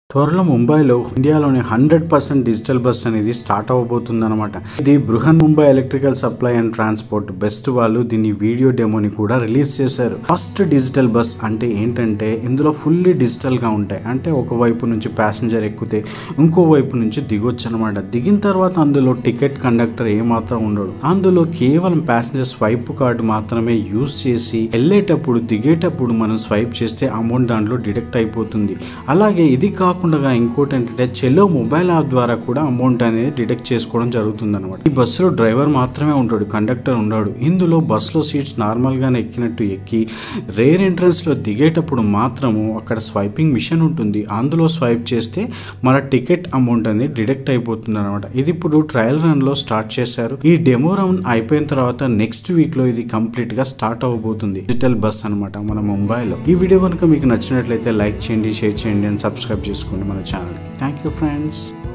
త్వరలో ముంబైలో ఇండియాలోని హండ్రెడ్ పర్సెంట్ డిజిటల్ బస్ అనేది స్టార్ట్ అవ్వబోతుంది అనమాట ఇది Brihan Mumbai electrical supply and transport BEST వాళ్ళు దీని వీడియో డెమోని కూడా రిలీజ్ చేశారు ఫస్ట్ డిజిటల్ బస్ అంటే ఏంటంటే ఇందులో ఫుల్లీ డిజిటల్ గా ఉంటాయి అంటే ఒక వైపు నుంచి ప్యాసింజర్ ఎక్కితే ఇంకో వైపు నుంచి దిగొచ్చు అనమాట దిగిన తర్వాత అందులో టికెట్ కండక్టర్ ఏమాత్రం ఉండడు అందులో కేవలం ప్యాసింజర్ స్వైప్ కార్డు మాత్రమే యూస్ చేసి వెళ్ళేటప్పుడు దిగేటప్పుడు మనం స్వైప్ చేస్తే అమౌంట్ దాంట్లో డిడక్ట్ అయిపోతుంది అలాగే ఇది కాకుండా ఇంకోటి ఏంటంటే చెల్లో మొబైల్ యాప్ ద్వారా కూడా అమౌంట్ అనేది డిడక్ట్ చేసుకోవడం జరుగుతుంది అనమాట ఈ బస్సులో డ్రైవర్ మాత్రమే ఉంటాడు కండక్టర్ ఉన్నాడు ఇందులో బస్సులో సీట్స్ నార్మల్ గానే ఎక్కినట్టు ఎక్కి రేర్ ఎంట్రన్స్ లో దిగేటప్పుడు మాత్రము అక్కడ స్వైపింగ్ మిషన్ ఉంటుంది అందులో స్వైప్ చేస్తే మన టికెట్ అమౌంట్ అనేది డిడక్ట్ అయిపోతుంది అనమాట ఇది ఇప్పుడు ట్రయల్ రన్ లో స్టార్ట్ చేశారు ఈ డెమో రన్ అయిపోయిన తర్వాత నెక్స్ట్ వీక్ లో ఇది కంప్లీట్ గా స్టార్ట్ అవ్వబోతుంది డిజిటల్ బస్ అనమాట మన ముంబైలో ఈ వీడియో కనుక మీకు నచ్చినట్లయితే లైక్ చేయండి షేర్ చేయండి అండ్ సబ్స్క్రైబ్ చేసుకోండి మన ఛానల్కి థ్యాంక్ యూ ఫ్రెండ్స్